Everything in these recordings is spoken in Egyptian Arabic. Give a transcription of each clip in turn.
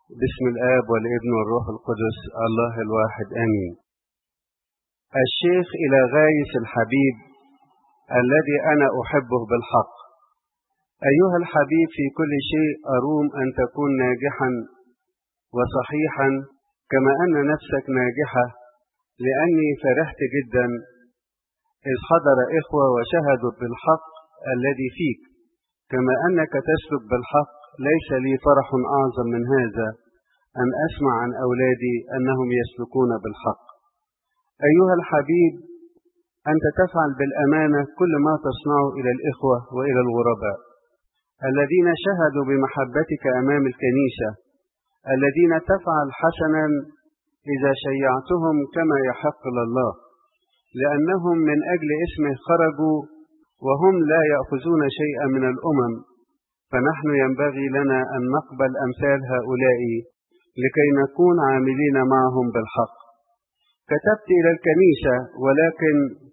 بسم الآب والابن والروح القدس الله الواحد آمين الشيخ إلى غايس الحبيب الذي أنا أحبه بالحق أيها الحبيب في كل شيء أروم أن تكون ناجحا وصحيحا كما أن نفسك ناجحة لأني فرحت جدا إذ حضر إخوة وشهدوا بالحق الذي فيك كما أنك تسلك بالحق ليس لي فرح أعظم من هذا أن أسمع عن أولادي أنهم يسلكون بالحق أيها الحبيب أنت تفعل بالأمانة كل ما تصنعه إلى الإخوة وإلى الغرباء الذين شهدوا بمحبتك أمام الكنيسة الذين تفعل حسنا إذا شيعتهم كما يحق لله لأنهم من أجل اسمه خرجوا وهم لا يأخذون شيئا من الأمم فنحن ينبغي لنا أن نقبل أمثال هؤلاء لكي نكون عاملين معهم بالحق كتبت إلى الكنيسة ولكن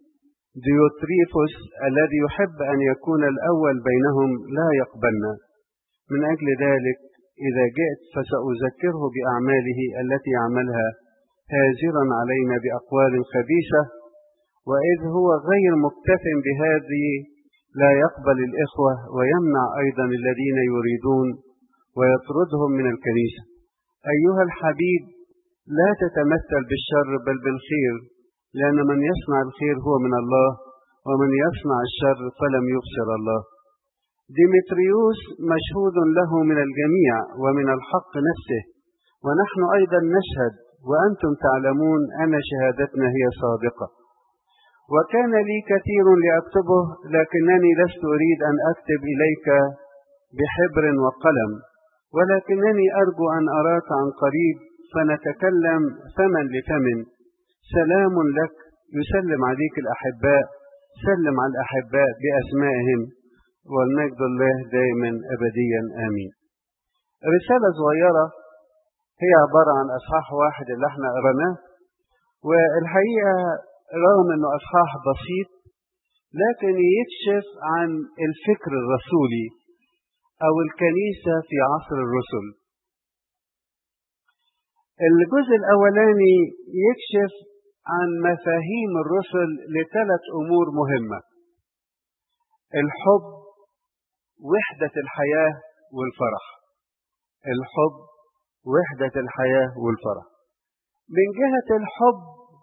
ديوتريفوس الذي يحب أن يكون الأول بينهم لا يقبلنا من أجل ذلك إذا جئت فسأذكره بأعماله التي يعملها هاجرا علينا بأقوال خبيثة وإذ هو غير مكتف بهذه لا يقبل الإخوة ويمنع أيضا الذين يريدون ويطردهم من الكنيسة أيها الحبيب لا تتمثل بالشر بل بالخير لأن من يصنع الخير هو من الله ومن يصنع الشر فلم يبصر الله ديمتريوس مشهود له من الجميع ومن الحق نفسه ونحن أيضا نشهد وأنتم تعلمون أن شهادتنا هي صادقة وكان لي كثير لأكتبه لكنني لست أريد أن أكتب إليك بحبر وقلم ولكنني أرجو أن أراك عن قريب فنتكلم فما لفم سلام لك يسلم عليك الأحباء سلم على الأحباء بأسمائهم والمجد الله دائما أبديا آمين رسالة صغيرة هي عبارة عن أصحاح واحد اللي احنا قرناه والحقيقة رغم أنه أصحاح بسيط لكن يكشف عن الفكر الرسولي أو الكنيسة في عصر الرسل الجزء الأولاني يكشف عن مفاهيم الرسل لثلاث أمور مهمة الحب وحدة الحياة والفرح الحب وحدة الحياة والفرح من جهة الحب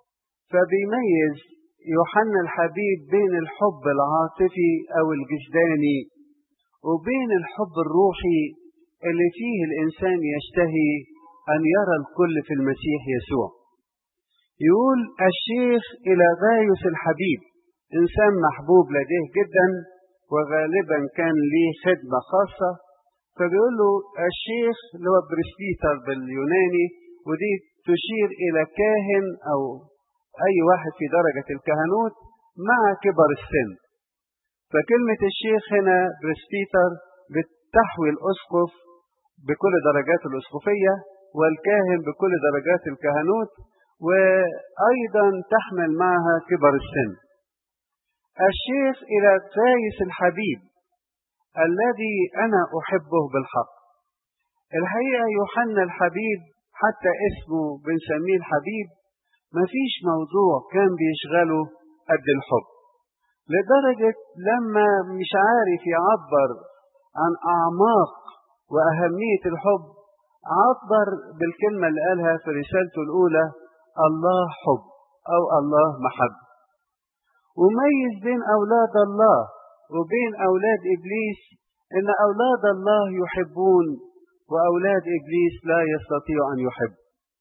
فبيميز يوحنا الحبيب بين الحب العاطفي أو الجسداني وبين الحب الروحي اللي فيه الإنسان يشتهي أن يرى الكل في المسيح يسوع يقول الشيخ إلى غايس الحبيب إنسان محبوب لديه جدا وغالبا كان ليه خدمة خاصة فبيقول له الشيخ اللي هو بريسبيتر باليوناني ودي تشير إلى كاهن أو أي واحد في درجة الكهنوت مع كبر السن فكلمة الشيخ هنا بريسبيتر بتحوي الأسقف بكل درجات الأسقفية والكاهن بكل درجات الكهنوت وأيضا تحمل معها كبر السن الشيخ إلى غايس الحبيب الذي أنا أحبه بالحق الحقيقة يوحنا الحبيب حتى اسمه بنسميه الحبيب مفيش موضوع كان بيشغله قد الحب لدرجة لما مش عارف يعبر عن أعماق وأهمية الحب عبر بالكلمة اللي قالها في رسالته الأولى الله حب أو الله محب وميز بين أولاد الله وبين أولاد إبليس إن أولاد الله يحبون وأولاد إبليس لا يستطيع أن يحب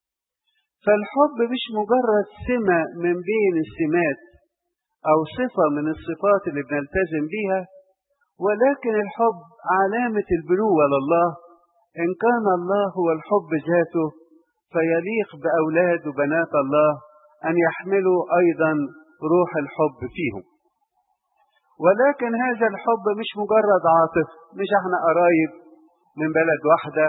فالحب مش مجرد سمة من بين السمات أو صفة من الصفات اللي بنلتزم بيها ولكن الحب علامة البنوة لله إن كان الله هو الحب ذاته فيليق بأولاد وبنات الله أن يحملوا أيضا روح الحب فيهم ولكن هذا الحب مش مجرد عاطف مش احنا قرايب من بلد واحدة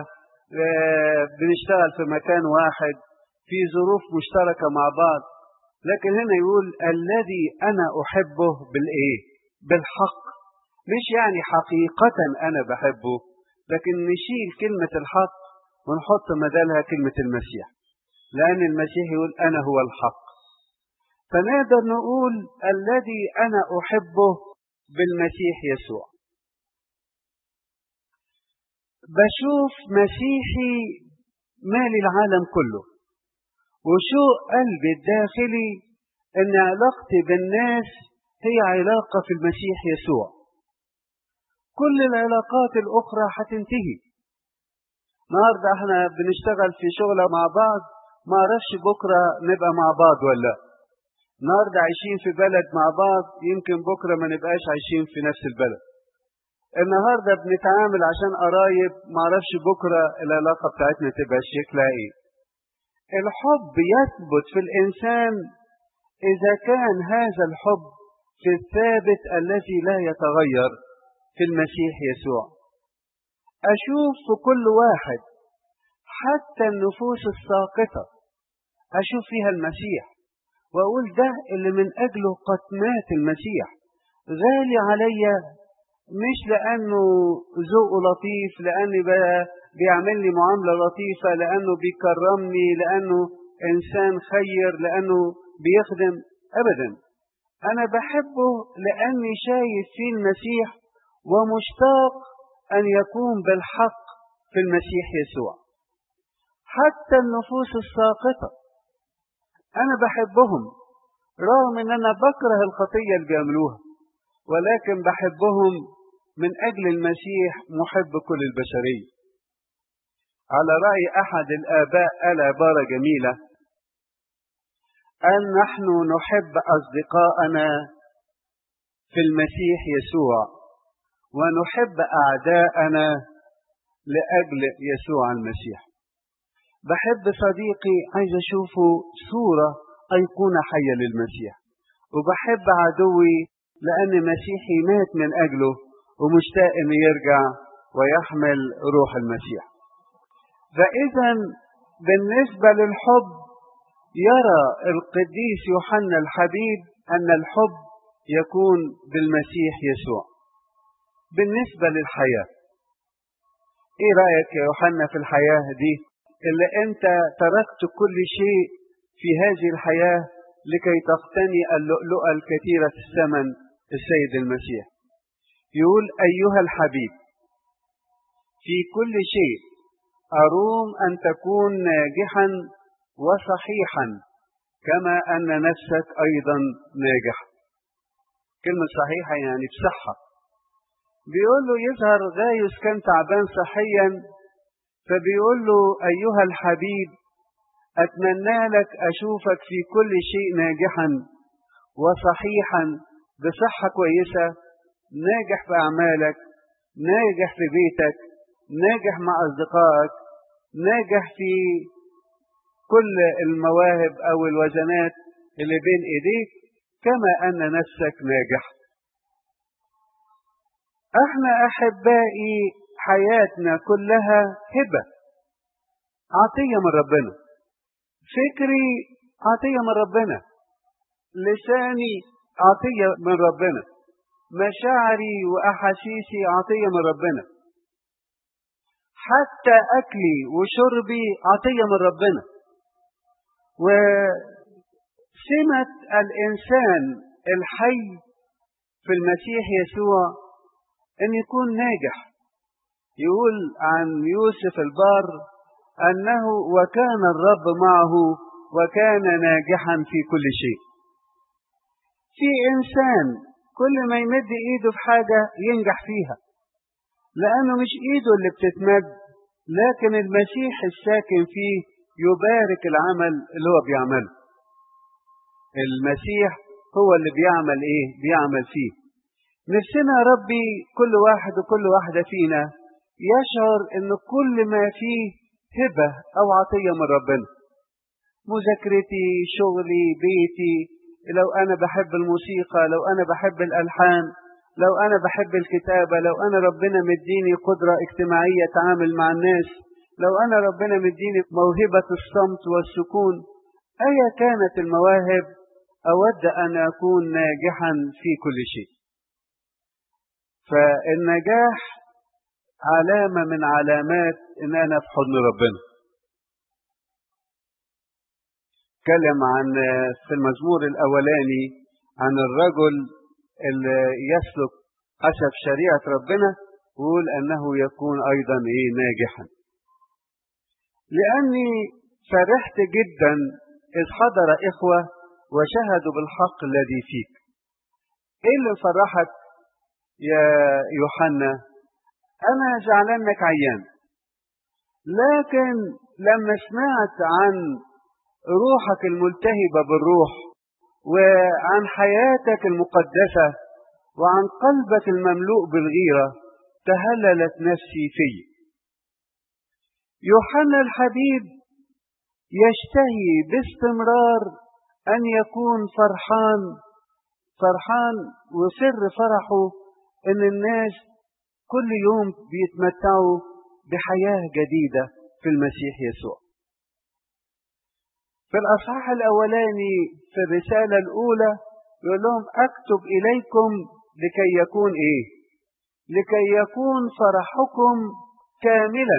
بنشتغل في مكان واحد في ظروف مشتركة مع بعض لكن هنا يقول الذي أنا أحبه بالإيه بالحق مش يعني حقيقة أنا بحبه لكن نشيل كلمة الحق ونحط بدلها كلمة المسيح لأن المسيح يقول أنا هو الحق فنقدر نقول الذي أنا أحبه بالمسيح يسوع بشوف مسيحي مالي العالم كله وشوق قلبي الداخلي ان علاقتي بالناس هي علاقة في المسيح يسوع كل العلاقات الاخرى هتنتهي النهارده احنا بنشتغل في شغلة مع بعض ما اعرفش بكرة نبقى مع بعض ولا النهارده عايشين في بلد مع بعض يمكن بكرة ما نبقاش عايشين في نفس البلد النهاردة بنتعامل عشان قرايب معرفش بكرة العلاقة بتاعتنا تبقى شكلها ايه الحب يثبت في الإنسان إذا كان هذا الحب في الثابت الذي لا يتغير في المسيح يسوع أشوف في كل واحد حتى النفوس الساقطة أشوف فيها المسيح وأقول ده اللي من أجله قد مات المسيح غالي عليا مش لأنه ذوقه لطيف لأني بيعمل لي معاملة لطيفة لأنه بيكرمني لأنه إنسان خير لأنه بيخدم أبدا أنا بحبه لأني شايف فيه المسيح ومشتاق أن يكون بالحق في المسيح يسوع حتى النفوس الساقطة أنا بحبهم رغم أن أنا بكره الخطية اللي بيعملوها ولكن بحبهم من أجل المسيح محب كل البشرية على رأي أحد الآباء قال عبارة جميلة أن نحن نحب أصدقاءنا في المسيح يسوع ونحب أعداءنا لأجل يسوع المسيح بحب صديقي عايز أشوفه صورة أيقونة حية للمسيح وبحب عدوي لأن مسيحي مات من أجله ومشتاق أن يرجع ويحمل روح المسيح فإذا بالنسبة للحب يرى القديس يوحنا الحبيب أن الحب يكون بالمسيح يسوع بالنسبة للحياة ايه رأيك يا يوحنا في الحياة دي اللي انت تركت كل شيء في هذه الحياة لكي تقتني اللؤلؤة الكثيرة الثمن السيد المسيح يقول أيها الحبيب في كل شيء أروم أن تكون ناجحا وصحيحا كما أن نفسك أيضا ناجحة كلمة صحيحة يعني بصحة بيقول له يظهر غايس كان تعبان صحيا فبيقول له أيها الحبيب أتمنى لك أشوفك في كل شيء ناجحا وصحيحا بصحة كويسة ناجح في أعمالك ناجح في بيتك ناجح مع أصدقائك ناجح في كل المواهب أو الوزنات اللي بين إيديك كما أن نفسك ناجح احنا أحبائي حياتنا كلها هبة عطية من ربنا فكري عطية من ربنا لساني عطية من ربنا مشاعري وأحاسيسي عطية من ربنا حتى أكلي وشربي عطية من ربنا وسمة الإنسان الحي في المسيح يسوع أن يكون ناجح يقول عن يوسف البار أنه وكان الرب معه وكان ناجحا في كل شيء في إنسان كل ما يمد إيده في حاجة ينجح فيها لأنه مش إيده اللي بتتمد لكن المسيح الساكن فيه يبارك العمل اللي هو بيعمله المسيح هو اللي بيعمل إيه بيعمل فيه نفسنا يا ربي كل واحد وكل واحدة فينا يشعر ان كل ما فيه هبة او عطية من ربنا مذاكرتي شغلي بيتي لو انا بحب الموسيقى لو انا بحب الالحان لو انا بحب الكتابة لو انا ربنا مديني قدرة اجتماعية اتعامل مع الناس لو انا ربنا مديني موهبة الصمت والسكون ايا كانت المواهب اود ان اكون ناجحا في كل شيء فالنجاح علامة من علامات إن أنا في حضن ربنا اتكلم عن في المزمور الأولاني عن الرجل اللي يسلك حسب شريعة ربنا ويقول أنه يكون أيضا إيه ناجحا لأني فرحت جدا إذ حضر إخوة وشهدوا بالحق الذي فيك إيه اللي فرحك يا يوحنا أنا زعلان إنك عيان لكن لما سمعت عن روحك الملتهبة بالروح وعن حياتك المقدسة وعن قلبك المملوء بالغيرة تهللت نفسي في يوحنا الحبيب يشتهي باستمرار أن يكون فرحان فرحان وسر فرحه إن الناس كل يوم بيتمتعوا بحياة جديدة في المسيح يسوع في الأصحاح الأولاني في الرسالة الأولى يقول لهم أكتب إليكم لكي يكون إيه لكي يكون فرحكم كاملا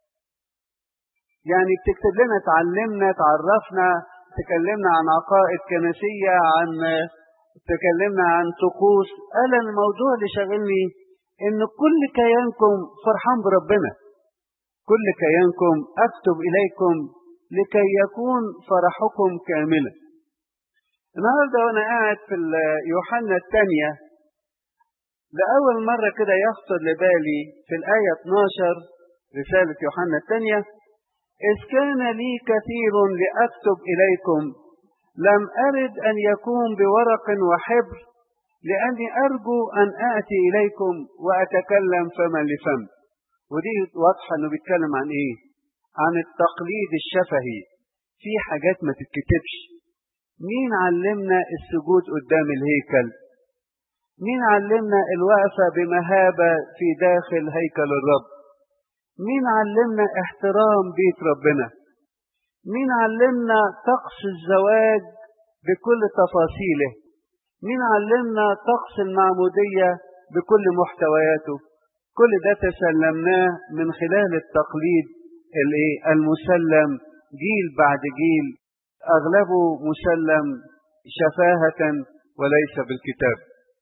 يعني بتكتب لنا تعلمنا تعرفنا تكلمنا عن عقائد كنسية عن تكلمنا عن طقوس أنا الموضوع اللي شاغلني إن كل كيانكم فرحان بربنا كل كيانكم أكتب إليكم لكي يكون فرحكم كاملا النهارده وانا قاعد في يوحنا الثانية لأول مرة كده يخطر لبالي في الآية 12 رسالة يوحنا الثانية إذ كان لي كثير لأكتب إليكم لم أرد أن يكون بورق وحبر لأني أرجو أن آتي إليكم وأتكلم فما لفم ودي واضحة إنه بيتكلم عن إيه؟ عن التقليد الشفهي في حاجات ما تتكتبش مين علمنا السجود قدام الهيكل مين علمنا الوقفة بمهابة في داخل هيكل الرب مين علمنا احترام بيت ربنا مين علمنا طقس الزواج بكل تفاصيله مين علمنا طقس المعمودية بكل محتوياته كل ده تسلمناه من خلال التقليد الايه المسلم جيل بعد جيل اغلبه مسلم شفاهة وليس بالكتاب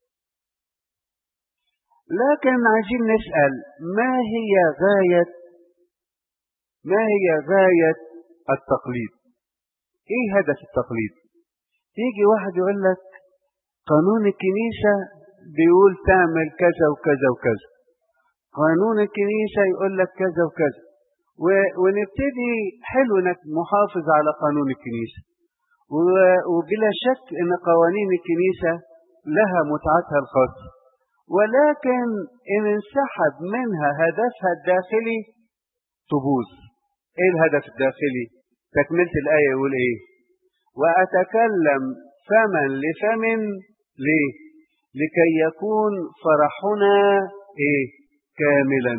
لكن عايزين نسأل ما هي غاية ما هي غاية التقليد ايه هدف التقليد يجي واحد يقول لك قانون الكنيسة بيقول تعمل كذا وكذا وكذا قانون الكنيسة يقول لك كذا وكذا ونبتدي حلو انك محافظ على قانون الكنيسة وبلا شك ان قوانين الكنيسة لها متعتها الخاصة ولكن ان انسحب منها هدفها الداخلي تبوظ ايه الهدف الداخلي تكملة الآية يقول ايه وأتكلم فما لفم ليه لكي يكون فرحنا ايه كاملا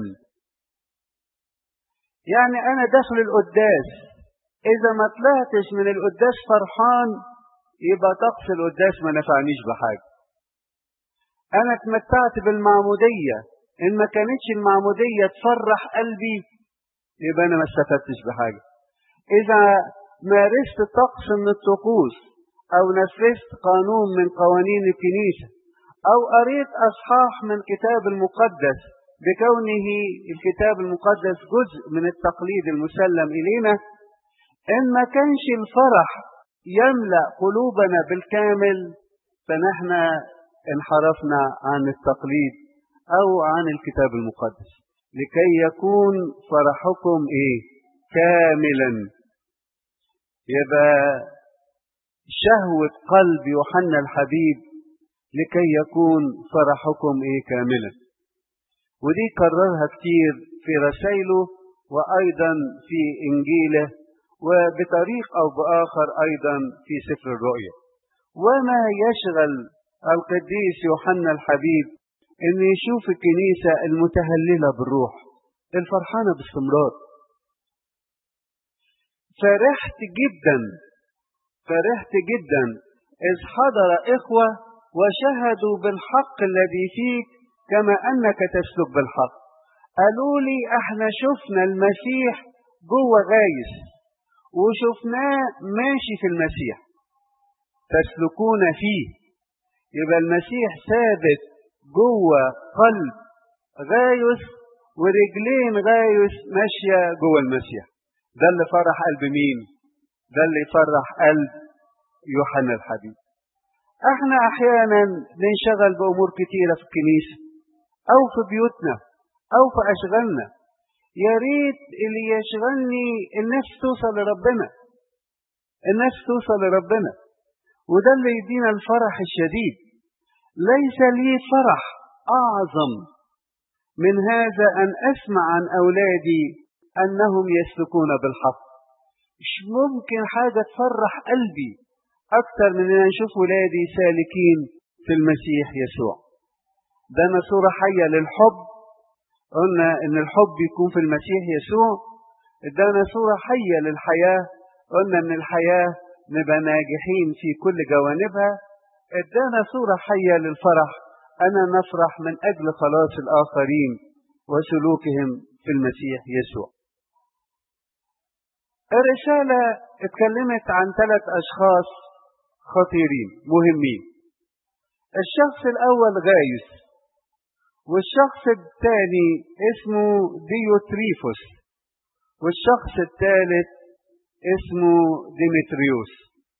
يعني انا داخل القداس اذا ما طلعتش من القداس فرحان يبقى طقس القداس ما نفعنيش بحاجه انا اتمتعت بالمعموديه ان ما كانتش المعموديه تفرح قلبي يبقى انا ما استفدتش بحاجه اذا مارست طقس من الطقوس او نفذت قانون من قوانين الكنيسه او قريت اصحاح من كتاب المقدس بكونه الكتاب المقدس جزء من التقليد المسلم إلينا إن ما كانش الفرح يملأ قلوبنا بالكامل فنحن انحرفنا عن التقليد أو عن الكتاب المقدس لكي يكون فرحكم إيه كاملا يبقى شهوة قلب يوحنا الحبيب لكي يكون فرحكم إيه كاملا ودي كررها كتير في رسائله وأيضا في إنجيله وبطريق أو بآخر أيضا في سفر الرؤيا وما يشغل القديس يوحنا الحبيب أن يشوف الكنيسة المتهللة بالروح الفرحانة باستمرار فرحت جدا فرحت جدا إذ حضر إخوة وشهدوا بالحق الذي فيك كما أنك تسلك بالحق قالوا لي احنا شفنا المسيح جوه غايس وشفناه ماشي في المسيح تسلكون فيه يبقى المسيح ثابت جوه قلب غايس ورجلين غايس ماشية جوه المسيح ده اللي فرح قلب مين ده اللي يفرح قلب يوحنا الحبيب احنا احيانا ننشغل بامور كتيره في الكنيسه او في بيوتنا او في اشغالنا يا ريت اللي يشغلني النفس توصل لربنا النفس توصل لربنا وده اللي يدينا الفرح الشديد ليس لي فرح اعظم من هذا ان اسمع عن اولادي انهم يسلكون بالحق مش ممكن حاجه تفرح قلبي أكثر من أن نشوف ولادي سالكين في المسيح يسوع ده أنا صورة حية للحب قلنا إن الحب يكون في المسيح يسوع ادانا صورة حية للحياة قلنا إن الحياة نبقى ناجحين في كل جوانبها ادانا صورة حية للفرح أنا نفرح من أجل خلاص الآخرين وسلوكهم في المسيح يسوع الرسالة اتكلمت عن ثلاث أشخاص خطيرين مهمين الشخص الأول غايس والشخص الثاني اسمه ديوتريفوس والشخص الثالث اسمه ديمتريوس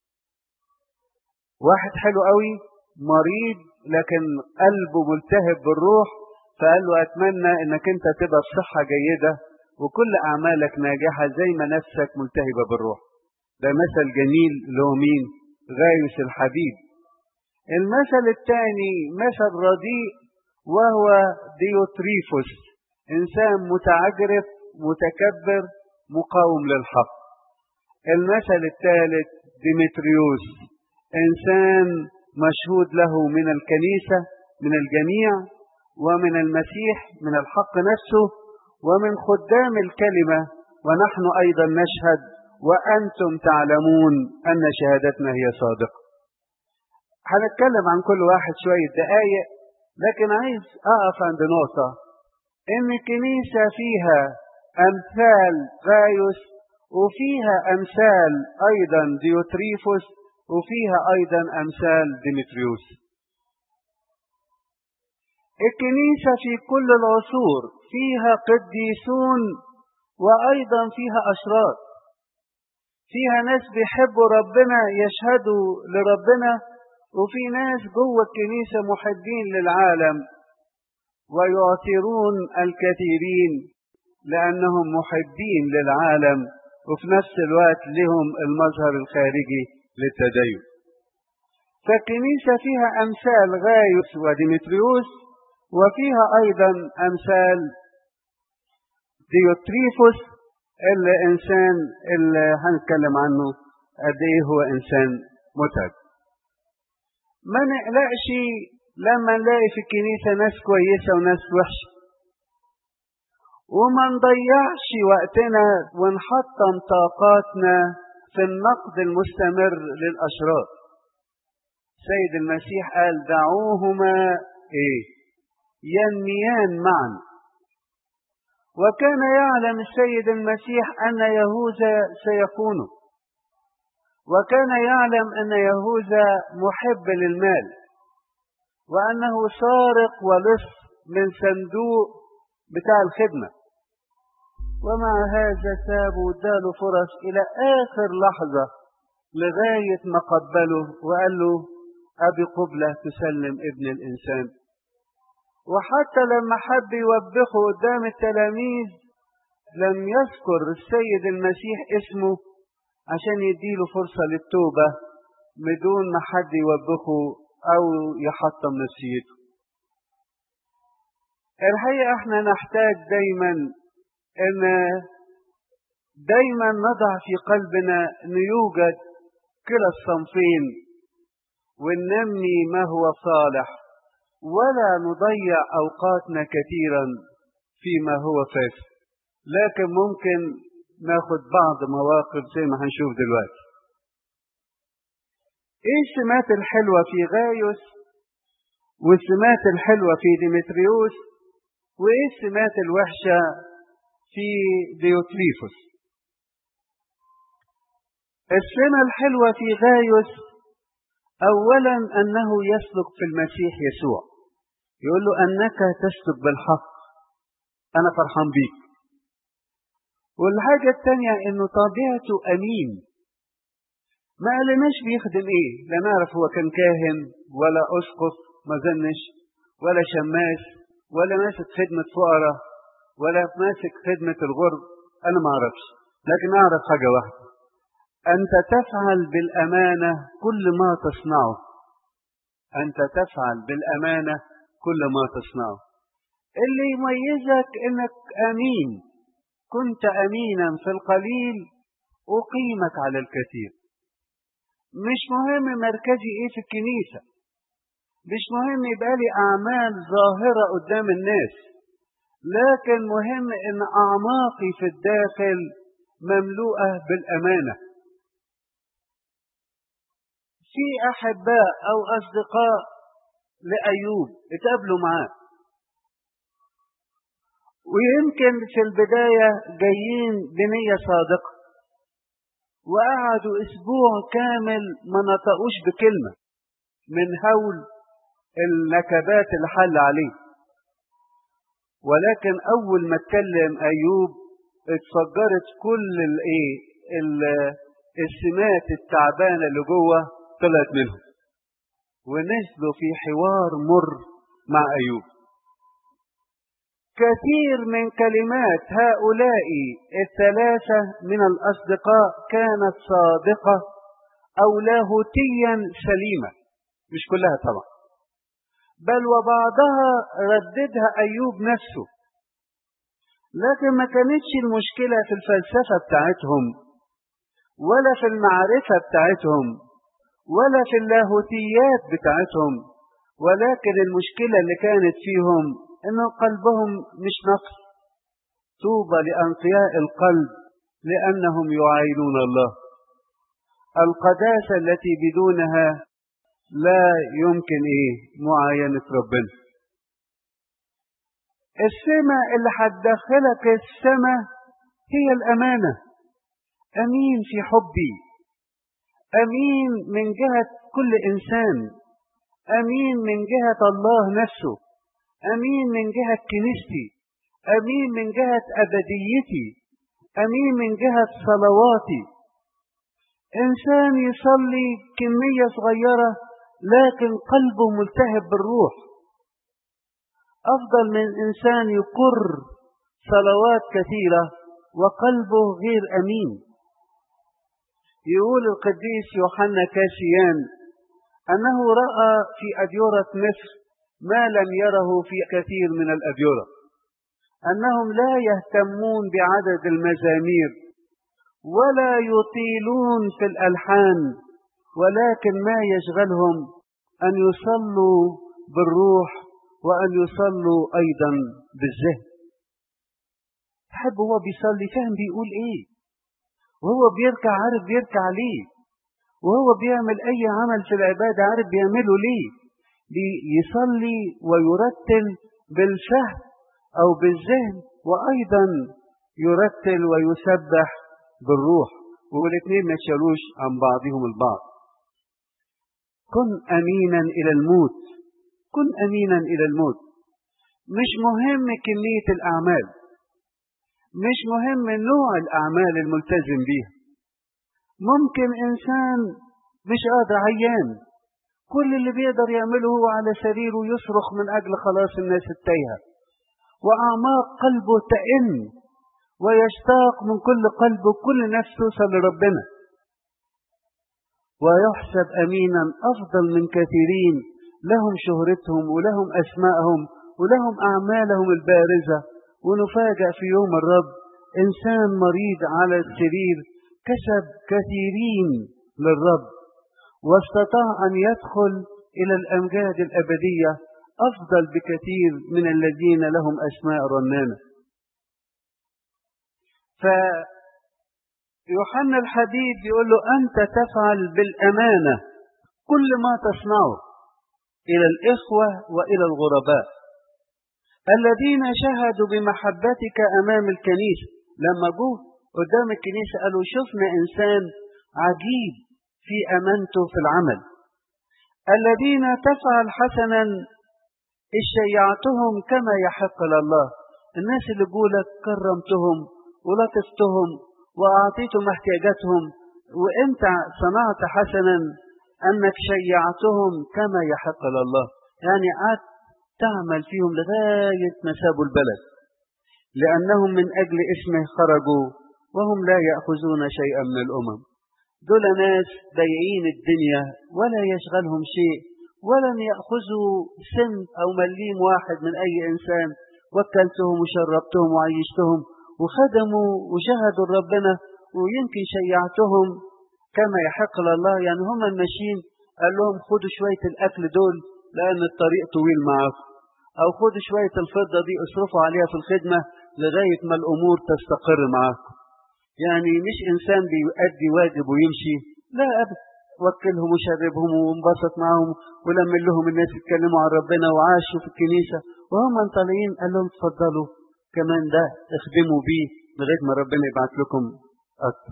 واحد حلو قوي مريض لكن قلبه ملتهب بالروح فقال له أتمنى أنك أنت تبقى بصحة جيدة وكل أعمالك ناجحة زي ما نفسك ملتهبة بالروح ده مثل جميل اللي هو مين غايس الحبيب المثل الثاني مثل رديء وهو ديوتريفوس إنسان متعجرف متكبر مقاوم للحق المثل الثالث ديمتريوس إنسان مشهود له من الكنيسة من الجميع ومن المسيح من الحق نفسه ومن خدام الكلمة ونحن أيضا نشهد وأنتم تعلمون أن شهادتنا هي صادقة هنتكلم عن كل واحد شوية دقايق لكن عايز أقف عند نقطة إن الكنيسة فيها أمثال غايوس وفيها أمثال أيضا ديوتريفوس وفيها أيضا أمثال ديمتريوس الكنيسة في كل العصور فيها قديسون وأيضا فيها أشرار فيها ناس بيحبوا ربنا يشهدوا لربنا وفي ناس جوه الكنيسة محبين للعالم ويعثرون الكثيرين لأنهم محبين للعالم وفي نفس الوقت لهم المظهر الخارجي للتدين فالكنيسة فيها أمثال غايوس وديمتريوس وفيها أيضا أمثال ديوتريفوس اللي إنسان اللي هنتكلم عنه قد إيه هو إنسان متعب ما نقلقش لما نلاقي في الكنيسة ناس كويسة وناس وحشة وما نضيعش وقتنا ونحطم طاقاتنا في النقد المستمر للأشرار سيد المسيح قال دعوهما ايه ينميان معا وكان يعلم السيد المسيح أن يهوذا سيكون وكان يعلم أن يهوذا محب للمال وأنه سارق ولص من صندوق بتاع الخدمة ومع هذا ساب واداله فرص إلى آخر لحظة لغاية ما قبله وقال له أبي قبلة تسلم ابن الإنسان وحتى لما حب يوبخه قدام التلاميذ لم يذكر السيد المسيح اسمه عشان يديله فرصة للتوبة بدون ما حد يوبخه أو يحطم نفسيته الحقيقة احنا نحتاج دايما ان دايما نضع في قلبنا ان يوجد كلا الصنفين وننمي ما هو صالح ولا نضيع اوقاتنا كثيرا فيما هو فاسد لكن ممكن ناخد بعض مواقف زي ما هنشوف دلوقتي ايه السمات الحلوة في غايوس والسمات الحلوة في ديمتريوس وإيه السمات الوحشة في ديوتريفوس السمة الحلوة في غايوس أولا أنه يسلك في المسيح يسوع يقول له أنك تسلك بالحق أنا فرحان بيك والحاجة الثانية أنه طبيعته أمين ما قالناش بيخدم إيه لا نعرف هو كان كاهن ولا أسقف ما ظنش ولا شماس ولا ماسك خدمة فقراء ولا ماسك خدمة الغرب أنا ما أعرفش لكن أعرف حاجة واحدة أنت تفعل بالأمانة كل ما تصنعه أنت تفعل بالأمانة كل ما تصنعه اللي يميزك أنك أمين كنت أمينا في القليل أقيمك على الكثير مش مهم مركزي إيه في الكنيسة مش مهم يبقى لي أعمال ظاهرة قدام الناس لكن مهم أن أعماقي في الداخل مملوءة بالأمانة في أحباء أو أصدقاء لأيوب اتقابلوا معاه ويمكن في البداية جايين بنية صادقة وقعدوا أسبوع كامل ما نطقوش بكلمة من هول النكبات اللي حل عليه ولكن أول ما اتكلم أيوب اتفجرت كل الايه السمات التعبانة اللي جوه طلعت منهم ونزلوا في حوار مر مع أيوب كثير من كلمات هؤلاء الثلاثة من الأصدقاء كانت صادقة أو لاهوتيا سليمة مش كلها طبعا بل وبعضها رددها أيوب نفسه لكن ما كانتش المشكلة في الفلسفة بتاعتهم ولا في المعرفة بتاعتهم ولا في اللاهوتيات بتاعتهم ولكن المشكلة اللي كانت فيهم ان قلبهم مش نقص طوبى لأنقياء القلب لأنهم يعاينون الله القداسة التي بدونها لا يمكن ايه معاينة ربنا السمة اللي هتدخلك السماء هي الأمانة أمين في حبي أمين من جهة كل إنسان أمين من جهة الله نفسه أمين من جهة كنيستي أمين من جهة أبديتي أمين من جهة صلواتي إنسان يصلي كمية صغيرة لكن قلبه ملتهب بالروح أفضل من إنسان يقر صلوات كثيرة وقلبه غير أمين يقول القديس يوحنا كاسيان أنه رأى في أديرة مصر ما لم يره في كثير من الأديرة أنهم لا يهتمون بعدد المزامير ولا يطيلون في الألحان ولكن ما يشغلهم أن يصلوا بالروح وأن يصلوا أيضا بالذهن تحب هو بيصلي فاهم بيقول إيه وهو بيركع عارف بيركع ليه وهو بيعمل أي عمل في العبادة عارف بيعمله ليه بيصلي ويرتل بالفهم أو بالذهن وأيضا يرتل ويسبح بالروح والاثنين ما يشالوش عن بعضهم البعض كن أمينا إلى الموت كن أمينا إلى الموت مش مهم كمية الأعمال مش مهم نوع الأعمال الملتزم بيها ممكن إنسان مش قادر عيان كل اللي بيقدر يعمله هو على سريره يصرخ من أجل خلاص الناس التايهة وأعماق قلبه تئن ويشتاق من كل قلبه كل نفس توصل لربنا ويحسب أمينا أفضل من كثيرين لهم شهرتهم ولهم أسماءهم ولهم أعمالهم البارزة ونفاجأ في يوم الرب إنسان مريض على السرير كسب كثيرين للرب واستطاع أن يدخل إلى الأمجاد الأبدية أفضل بكثير من الذين لهم أسماء رنانة فيوحنا الحبيب يقول له أنت تفعل بالأمانة كل ما تصنعه إلى الإخوة وإلى الغرباء الذين شهدوا بمحبتك أمام الكنيسة لما جوا قدام الكنيسة قالوا شفنا إنسان عجيب في أمانته في العمل الذين تفعل حسنا شيعتهم كما يحق لله الناس اللي جولك كرمتهم ولطفتهم وأعطيتهم احتياجاتهم وانت صنعت حسنا انك شيعتهم كما يحق لله يعني قعدت تعمل فيهم لغاية ما سابوا البلد لأنهم من أجل اسمه خرجوا وهم لا يأخذون شيئا من الأمم دول ناس ضيعين الدنيا ولا يشغلهم شيء ولم يأخذوا سن أو مليم واحد من أي إنسان وكلتهم وشربتهم وعيشتهم وخدموا وشهدوا ربنا ويمكن شيعتهم كما يحق لله يعني هم الماشيين قال لهم خدوا شوية الأكل دول لأن الطريق طويل معاكم أو خدوا شوية الفضة دي اصرفوا عليها في الخدمة لغاية ما الأمور تستقر معاكم يعني مش إنسان بيؤدي واجب ويمشي لا أبدا وكلهم وشربهم وانبسط معهم ولم لهم الناس يتكلموا عن ربنا وعاشوا في الكنيسة وهم طالعين قال لهم اتفضلوا كمان ده اخدموا بيه لغاية ما ربنا يبعت لكم أكثر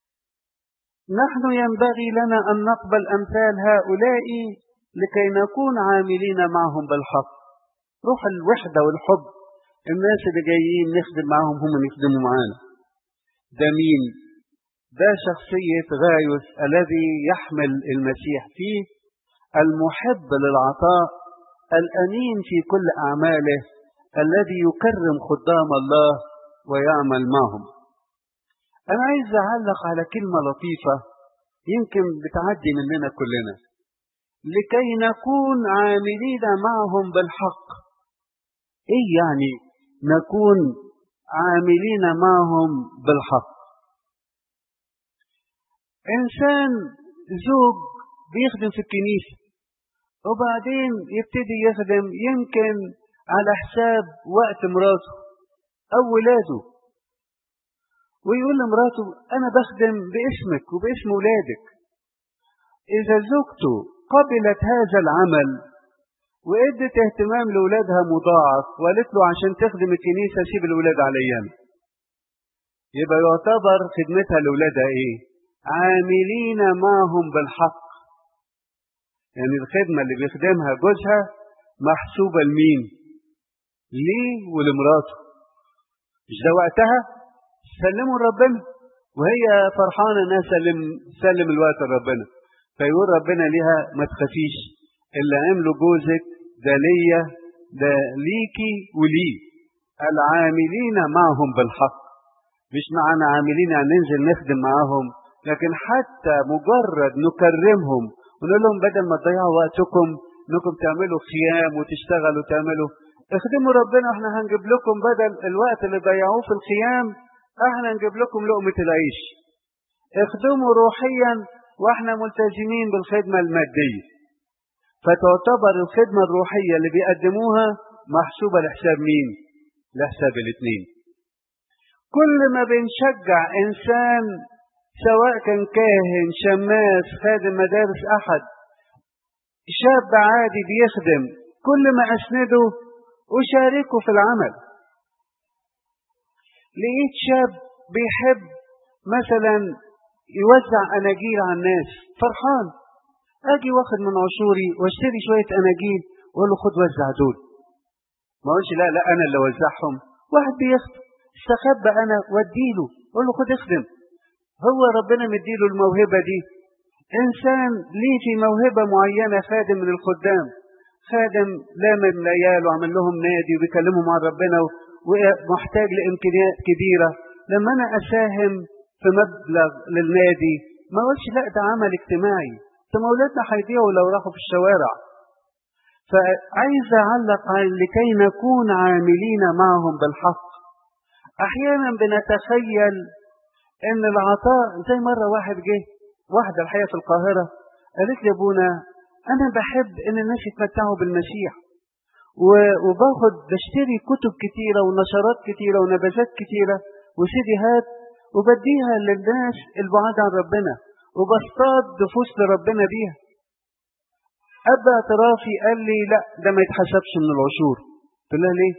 نحن ينبغي لنا أن نقبل أمثال هؤلاء لكي نكون عاملين معهم بالحق روح الوحدة والحب الناس اللي جايين نخدم معهم هم يخدموا معانا ده مين ده شخصية غايوس الذي يحمل المسيح فيه المحب للعطاء الأمين في كل أعماله الذي يكرم خدام الله ويعمل معهم أنا عايز أعلق على كلمة لطيفة يمكن بتعدي مننا كلنا لكي نكون عاملين معهم بالحق إيه يعني نكون عاملين معهم بالحق إنسان زوج بيخدم في الكنيسة وبعدين يبتدي يخدم يمكن على حساب وقت مراته أو ولاده ويقول لمراته أنا بخدم باسمك وباسم ولادك إذا زوجته قبلت هذا العمل وادت اهتمام لولادها مضاعف وقالت له عشان تخدم الكنيسة سيب الولاد عليا يبقى يعتبر خدمتها لولادها ايه عاملين معهم بالحق يعني الخدمة اللي بيخدمها جوزها محسوبة لمين ليه ولمراته مش ده وقتها سلموا لربنا وهي فرحانة انها سلم سلم الوقت لربنا فيقول ربنا ليها ما تخافيش اللي عمله جوزك ده ليا ده ليكي وليه العاملين معهم بالحق مش معنا عاملين يعني ننزل نخدم معاهم لكن حتى مجرد نكرمهم ونقول لهم بدل ما تضيعوا وقتكم انكم تعملوا خيام وتشتغلوا وتعملوا اخدموا ربنا احنا هنجيب لكم بدل الوقت اللي ضيعوه في الخيام احنا نجيب لكم لقمة العيش اخدموا روحيا واحنا ملتزمين بالخدمة المادية فتعتبر الخدمة الروحية اللي بيقدموها محسوبة لحساب مين لحساب الاثنين كل ما بنشجع انسان سواء كان كاهن شماس خادم مدارس احد شاب عادي بيخدم كل ما اسنده اشاركه في العمل لقيت شاب بيحب مثلا يوزع اناجيل على الناس فرحان اجي واخد من عشوري واشتري شويه اناجيل واقول له خد وزع دول ما اقولش لا لا انا اللي اوزعهم واحد بيخدم استخبى انا واديله اقول له خد اخدم هو ربنا مديله الموهبه دي انسان ليه في موهبه معينه خادم من الخدام خادم لام العيال وعمل لهم نادي وبيكلمهم عن ربنا ومحتاج لامكانيات كبيره لما انا اساهم في مبلغ للنادي ما اقولش لا ده عمل اجتماعي ثم اولادنا هيضيعوا لو راحوا في الشوارع فعايز اعلق على لكي نكون عاملين معهم بالحق احيانا بنتخيل ان العطاء زي مره واحد جه واحده الحقيقه في القاهره قالت لي ابونا انا بحب ان الناس يتمتعوا بالمسيح وباخد بشتري كتب كتيرة ونشرات كتيرة ونبذات كتيرة وسيديهات وبديها للناس البعاد عن ربنا وبصطاد نفوس لربنا بيها أبا اعترافي قال لي لا ده ما يتحسبش من العشور قلت لها ليه؟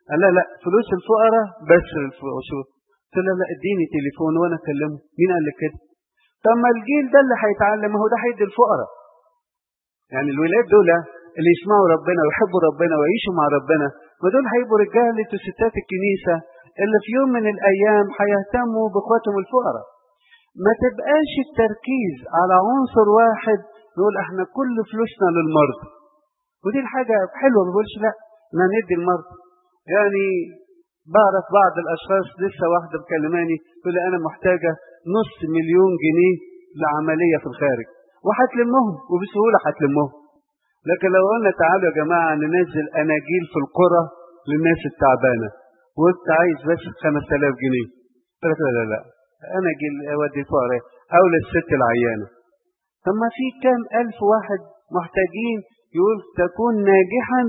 قال لا لا فلوس الفقراء بس الفلوس قلت له لا اديني تليفون وانا اكلمه مين قال لك كده طب ما الجيل ده اللي هيتعلم هو ده هيدي الفقراء يعني الولاد دول اللي يسمعوا ربنا ويحبوا ربنا ويعيشوا مع ربنا ما دول هيبقوا رجاله وستات الكنيسه اللي في يوم من الايام هيهتموا باخواتهم الفقراء ما تبقاش التركيز على عنصر واحد نقول احنا كل فلوسنا للمرضى ودي الحاجه حلوه ما بقولش لا احنا ندي المرضى يعني بعرف بعض الاشخاص لسه واحده مكلماني تقول لي انا محتاجه نص مليون جنيه لعمليه في الخارج وهتلمهم وبسهوله هتلمهم لكن لو قلنا تعالوا يا جماعه ننزل اناجيل في القرى للناس التعبانه وانت عايز بس 5000 جنيه قلت لا لا لا اناجيل اودي الفقراء او للست العيانه طب ما في كام الف واحد محتاجين يقول تكون ناجحا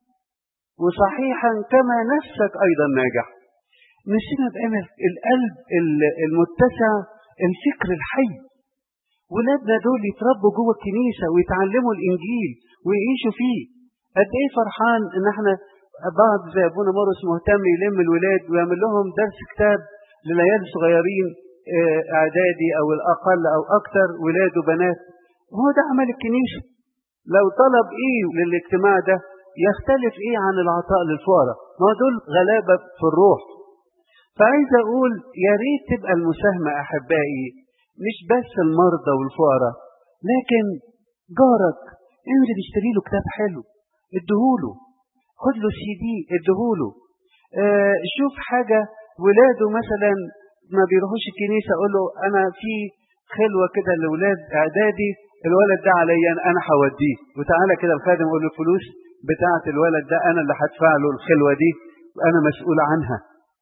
وصحيحا كما نفسك ايضا ناجح نسينا بقى القلب المتسع الفكر الحي ولادنا دول يتربوا جوه الكنيسه ويتعلموا الانجيل ويعيشوا فيه قد ايه فرحان ان احنا بعض زي ابونا مرقس مهتم يلم الولاد ويعمل لهم درس كتاب للعيال الصغيرين اعدادي او الاقل او اكثر ولاد وبنات هو ده عمل الكنيسه لو طلب ايه للاجتماع ده يختلف ايه عن العطاء للفقراء ما هو دول غلابه في الروح فعايز اقول يا ريت تبقى المساهمه احبائي مش بس المرضى والفقراء لكن جارك انزل اشتري له كتاب حلو اديهوله خد له سي دي اديهوله اه شوف حاجه ولاده مثلا ما بيروحوش الكنيسه اقول له انا في خلوه كده لاولاد اعدادي الولد ده عليا انا هوديه وتعالى كده الخادم اقول له الفلوس بتاعه الولد ده انا اللي هدفع له الخلوه دي وانا مسؤول عنها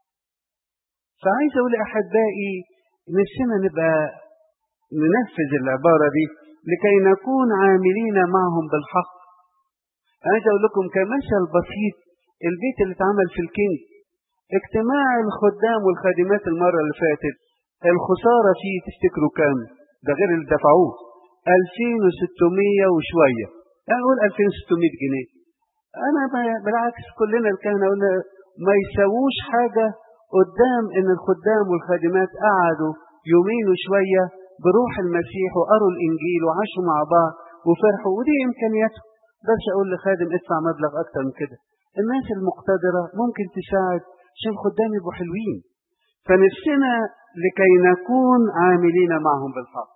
فعايز اقول احبائي نفسنا نبقى ننفذ العباره دي لكي نكون عاملين معهم بالحق عايز اقول لكم كمثل بسيط البيت اللي اتعمل في الكينج اجتماع الخدام والخادمات المره اللي فاتت الخساره فيه تفتكروا كام ده غير اللي دفعوه 2600 وشويه يعني نقول 2600 جنيه انا بالعكس كلنا الكهنه قلنا ما يسووش حاجه قدام ان الخدام والخادمات قعدوا يومين وشويه بروح المسيح وقروا الانجيل وعاشوا مع بعض وفرحوا ودي امكانياتهم بس اقول لخادم ادفع مبلغ اكتر من كده الناس المقتدره ممكن تساعد عشان الخدام يبقوا حلوين فنفسنا لكي نكون عاملين معهم بالحق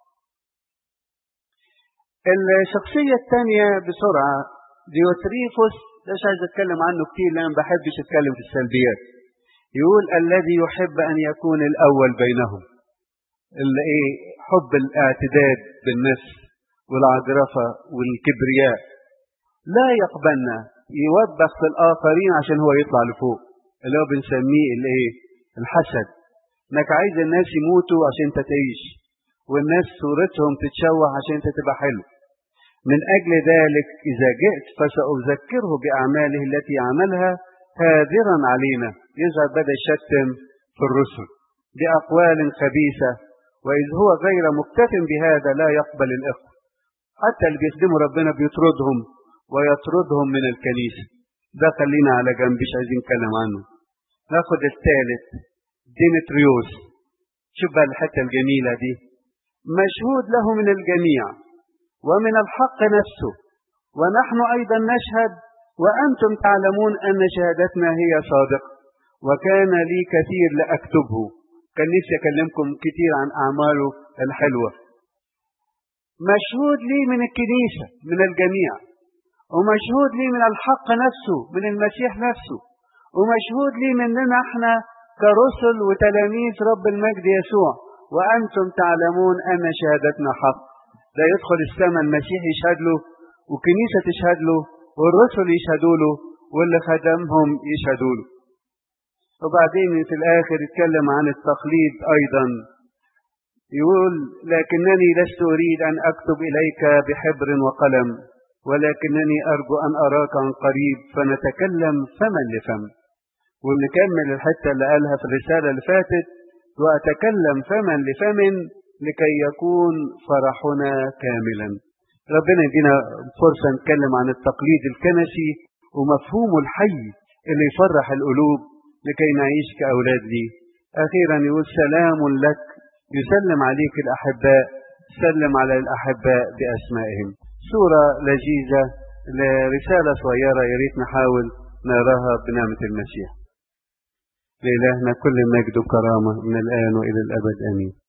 الشخصية الثانية بسرعة ديوتريفوس مش عايز اتكلم عنه كتير لان ما بحبش اتكلم في السلبيات يقول الذي يحب ان يكون الاول بينهم اللي ايه حب الاعتداد بالنفس والعجرفة والكبرياء لا يقبلنا يوبخ في الاخرين عشان هو يطلع لفوق اللي هو بنسميه الايه الحسد انك عايز الناس يموتوا عشان انت تعيش والناس صورتهم تتشوه عشان انت تبقى حلو من اجل ذلك اذا جئت فساذكره باعماله التي عملها هادرا علينا يزعل بدا يشتم في الرسل باقوال خبيثه واذ هو غير مكتف بهذا لا يقبل الاخوه حتى اللي بيخدموا ربنا بيطردهم ويطردهم من الكنيسه ده خلينا على جنب مش عايزين نتكلم عنه ناخد الثالث ديمتريوس شوف بقى الحته الجميله دي مشهود له من الجميع ومن الحق نفسه ونحن ايضا نشهد وانتم تعلمون ان شهادتنا هي صادقه وكان لي كثير لاكتبه كان نفسي اكلمكم كتير عن اعماله الحلوه مشهود لي من الكنيسه من الجميع ومشهود لي من الحق نفسه من المسيح نفسه ومشهود لي مننا احنا كرسل وتلاميذ رب المجد يسوع وأنتم تعلمون أن شهادتنا حق لا يدخل السماء المسيح يشهد له وكنيسة تشهد له والرسل يشهدوا له واللي خدمهم يشهدوا له وبعدين في الآخر يتكلم عن التقليد أيضا يقول لكنني لست أريد أن أكتب إليك بحبر وقلم ولكنني أرجو أن أراك عن قريب فنتكلم فما لفم ونكمل الحتة اللي قالها في الرسالة اللي فاتت وأتكلم فما لفم لكي يكون فرحنا كاملا ربنا يدينا فرصة نتكلم عن التقليد الكنسي ومفهومه الحي اللي يفرح القلوب لكي نعيش كأولاد لي أخيرا يقول سلام لك يسلم عليك الأحباء سلم على الأحباء بأسمائهم صورة لذيذة لرسالة صغيرة يا ريت نحاول نراها بنعمة المسيح لإلهنا كل مجد وكرامة من الآن وإلى الأبد آمين